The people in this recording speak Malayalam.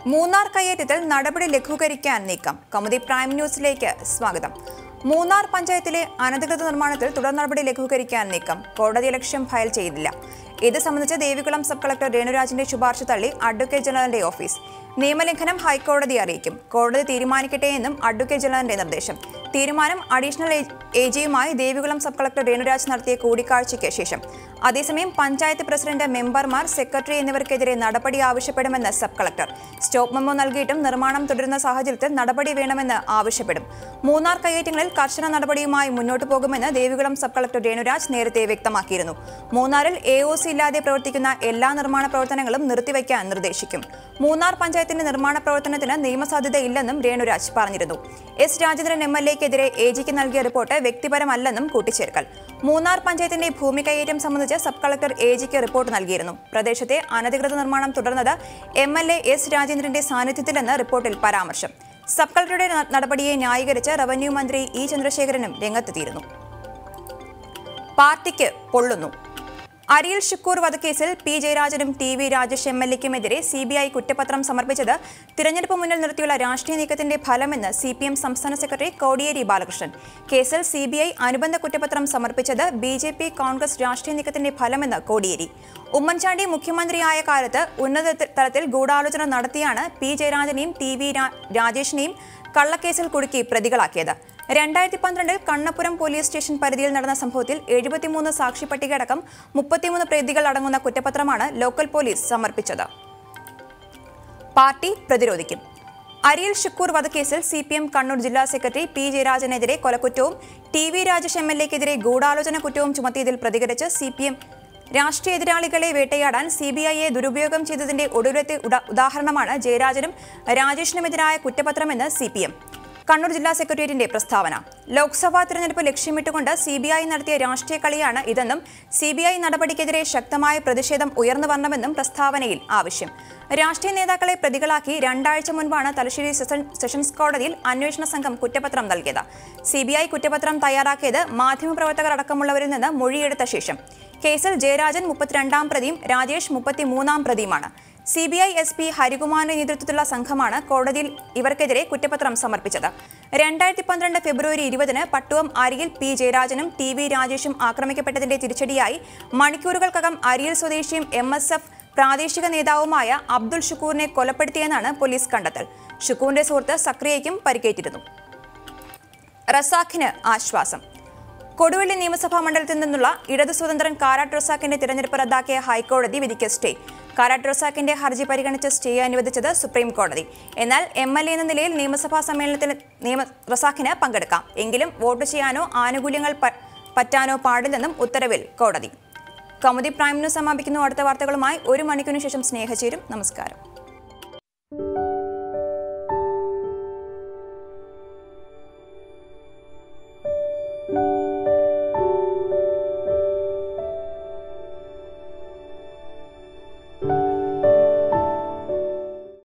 മൂന്നാർ കയ്യേറ്റത്തിൽ നടപടി ലഘൂകരിക്കാൻ നീക്കം കമുദി പ്രൈം ന്യൂസിലേക്ക് സ്വാഗതം മൂന്നാർ പഞ്ചായത്തിലെ അനധികൃത നിർമ്മാണത്തിൽ തുടർ നടപടി ലഘൂകരിക്കാൻ നീക്കം കോടതി ലക്ഷ്യം ഫയൽ ചെയ്തില്ല ഇത് സംബന്ധിച്ച് ദേവികുളം സബ് കളക്ടർ രേണുരാജിന്റെ ശുപാർശ തള്ളി അഡ്വക്കേറ്റ് ജനറലിന്റെ ഓഫീസ് നിയമലംഘനം ഹൈക്കോടതി അറിയിക്കും കോടതി തീരുമാനിക്കട്ടെ എന്നും അഡ്വക്കേറ്റ് ജനറലിന്റെ നിർദ്ദേശം തീരുമാനം അഡീഷണൽ എ ജിയുമായി ദേവികുളം സബ് കളക്ടർ രേണുരാജ് നടത്തിയ കൂടിക്കാഴ്ചയ്ക്ക് ശേഷം അതേസമയം പഞ്ചായത്ത് പ്രസിഡന്റ് മെമ്പർമാർ സെക്രട്ടറി എന്നിവർക്കെതിരെ നടപടി ആവശ്യപ്പെടുമെന്ന് സബ് കളക്ടർ സ്റ്റോപ്പ് മെമ്മോ നൽകിയിട്ടും നിർമ്മാണം തുടരുന്ന സാഹചര്യത്തിൽ നടപടി വേണമെന്ന് ആവശ്യപ്പെടും മൂന്നാർ കയ്യേറ്റങ്ങളിൽ കർശന നടപടിയുമായി മുന്നോട്ടു പോകുമെന്ന് ദേവികുളം സബ് കളക്ടർ രേണുരാജ് നേരത്തെ വ്യക്തമാക്കിയിരുന്നു മൂന്നാറിൽ എ ഒ സി ഇല്ലാതെ പ്രവർത്തിക്കുന്ന എല്ലാ നിർമ്മാണ പ്രവർത്തനങ്ങളും നിർത്തിവെക്കാൻ നിർദ്ദേശിക്കും മൂന്നാർ പഞ്ചായത്തിന്റെ നിർമ്മാണ പ്രവർത്തനത്തിന് നിയമസാധ്യതയില്ലെന്നും രേണുരാജ് പറഞ്ഞിരുന്നു എസ് രാജേന്ദ്രൻ എം എൽ എക്കെതിരെ എ ജിക്ക് നൽകിയ റിപ്പോർട്ട് വ്യക്തിപരമല്ലെന്നും കൂട്ടിച്ചേർക്കൽ മൂന്നാർ പഞ്ചായത്തിന്റെ ഭൂമി കൈയേറ്റം സംബന്ധിച്ച് സബ് കളക്ടർ എ ജിക്ക് റിപ്പോർട്ട് നൽകിയിരുന്നു പ്രദേശത്തെ അനധികൃത നിർമ്മാണം തുടർന്നത് എം എൽ എ എസ് രാജേന്ദ്രന്റെ സാന്നിധ്യത്തിലെന്ന് റിപ്പോർട്ടിൽ പരാമർശം സബ് കളക്ടറുടെ ന- നടപടിയെ ന്യായീകരിച്ച് റവന്യൂ മന്ത്രി ഇ ചന്ദ്രശേഖരനും രംഗത്തെത്തിയിരുന്നു പാർട്ടിക്ക് പൊള്ളുന്നു അരിയിൽ ഷുക്കൂർ വധക്കേസിൽ പി ജയരാജനും T V Rajesh M L എക്കുമെതിരെ സി ബി ഐ കുറ്റപത്രം സമർപ്പിച്ചത് തിരഞ്ഞെടുപ്പ് മുന്നിൽ നിർത്തിയുള്ള രാഷ്ട്രീയ നീക്കത്തിന്റെ ഫലമെന്ന് സി പി എം സംസ്ഥാന സെക്രട്ടറി കോടിയേരി ബാലകൃഷ്ണൻ കേസിൽ സി ബി ഐ അനുബന്ധ കുറ്റപത്രം സമർപ്പിച്ചത് ബി ജെ പി കോൺഗ്രസ് രാഷ്ട്രീയ നീക്കത്തിന്റെ ഫലമെന്ന് കോടിയേരി ഉമ്മൻചാണ്ടി മുഖ്യമന്ത്രിയായ കാലത്ത് ഉന്നത തലത്തിൽ ഗൂഢാലോചന നടത്തിയാണ് പി ജയരാജനെയും ടി വി രാ- രാജേഷിനെയും കള്ളക്കേസിൽ കുടുക്കി പ്രതികളാക്കിയത് രണ്ടായിരത്തി പന്ത്രണ്ടിൽ കണ്ണപുരം പോലീസ് സ്റ്റേഷൻ പരിധിയിൽ നടന്ന സംഭവത്തിൽ എഴുപത്തിമൂന്ന് സാക്ഷി പട്ടികയടക്കം മുപ്പത്തിമൂന്ന് പ്രതികൾ അടങ്ങുന്ന കുറ്റപത്രമാണ് ലോക്കൽ പോലീസ് സമർപ്പിച്ചത് പാർട്ടി പ്രതിരോധിക്കും അരിയിൽ ഷുക്കൂർ വധക്കേസിൽ സി പി എം കണ്ണൂർ ജില്ലാ സെക്രട്ടറി പി ജയരാജനെതിരെ കൊലക്കുറ്റവും T V Rajesh M L എക്കെതിരെ ഗൂഢാലോചന കുറ്റവും ചുമത്തിയതിൽ പ്രതികരിച്ച് സി പി എം രാഷ്ട്രീയ എതിരാളികളെ വേട്ടയാടാൻ സി ബി ഐയെ ദുരുപയോഗം ചെയ്തതിന്റെ ഒടുവിലത്തെ ഉദാ- ഉദാഹരണമാണ് ജയരാജനും രാജേഷിനുമെതിരായ കുറ്റപത്രമെന്ന് സി പി എം കണ്ണൂർ ജില്ലാ സെക്രട്ടേറിയറ്റിന്റെ പ്രസ്താവന ലോക്സഭാ തിരഞ്ഞെടുപ്പ് ലക്ഷ്യമിട്ടുകൊണ്ട് സി ബി ഐ നടത്തിയ രാഷ്ട്രീയ കളിയാണ് ഇതെന്നും സി ബി ഐ നടപടിക്കെതിരെ ശക്തമായ പ്രതിഷേധം ഉയർന്നു വരണമെന്നും പ്രസ്താവനയിൽ ആവശ്യം രാഷ്ട്രീയ നേതാക്കളെ പ്രതികളാക്കി രണ്ടാഴ്ച മുൻപാണ് തലശ്ശേരി സെഷൻ- സെഷൻസ് കോടതിയിൽ അന്വേഷണ സംഘം കുറ്റപത്രം നൽകിയത് സി ബി ഐ കുറ്റപത്രം തയ്യാറാക്കിയത് മാധ്യമപ്രവർത്തകർ അടക്കമുള്ളവരിൽ നിന്ന് മൊഴിയെടുത്ത ശേഷം കേസിൽ ജയരാജൻ മുപ്പത്തിരണ്ടാം പ്രതിയും രാജേഷ് മുപ്പത്തിമൂന്നാം പ്രതിയുമാണ് C B I S P ഹരികുമാറിന്റെ നേതൃത്വത്തിലുള്ള സംഘമാണ് കോടതിയിൽ ഇവർക്കെതിരെ കുറ്റപത്രം സമർപ്പിച്ചത് രണ്ടായിരത്തി പന്ത്രണ്ട് ഫെബ്രുവരി ഇരുപതിന് പട്ടുവം അരിയിൽ പി ജയരാജനും ടി വി രാജേഷും ആക്രമിക്കപ്പെട്ടതിന്റെ തിരിച്ചടിയായി മണിക്കൂറുകൾക്കകം അരിയിൽ സ്വദേശിയും എം എസ് എഫ് പ്രാദേശിക നേതാവുമായ അബ്ദുൾ ഷുക്കൂറിനെ കൊലപ്പെടുത്തിയെന്നാണ് പോലീസ് കണ്ടെത്തൽ ഷുക്കൂറിന്റെ സുഹൃത്ത് സക്രിയയ്ക്കും പരിക്കേറ്റിരുന്നു റസാഖിന് ആശ്വാസം കൊടുവള്ളി നിയമസഭാ മണ്ഡലത്തിൽ നിന്നുള്ള ഇടതു സ്വതന്ത്രൻ കാരാട്ട് റസാഖിന്റെ തിരഞ്ഞെടുപ്പ് റദ്ദാക്കിയ ഹൈക്കോടതി വിധിക്ക് സ്റ്റേ കാരാട്ട് റസാഖിന്റെ ഹർജി പരിഗണിച്ച് സ്റ്റേ അനുവദിച്ചത് സുപ്രീം കോടതി എന്നാൽ എം എൽ എ എന്ന നിലയിൽ നിയമസഭാ സമ്മേളനത്തിൽ നിയമ റസാഖിന് പങ്കെടുക്കാം എങ്കിലും വോട്ട് ചെയ്യാനോ ആനുകൂല്യങ്ങൾ പ- പറ്റാനോ പാടില്ലെന്നും ഉത്തരവിൽ കോടതി കൗമുദി പ്രൈം ന്യൂസ് സമാപിക്കുന്നു അടുത്ത വാർത്തകളുമായി ഒരു മണിക്കൂറിന് ശേഷം സ്നേഹചേരും നമസ്കാരം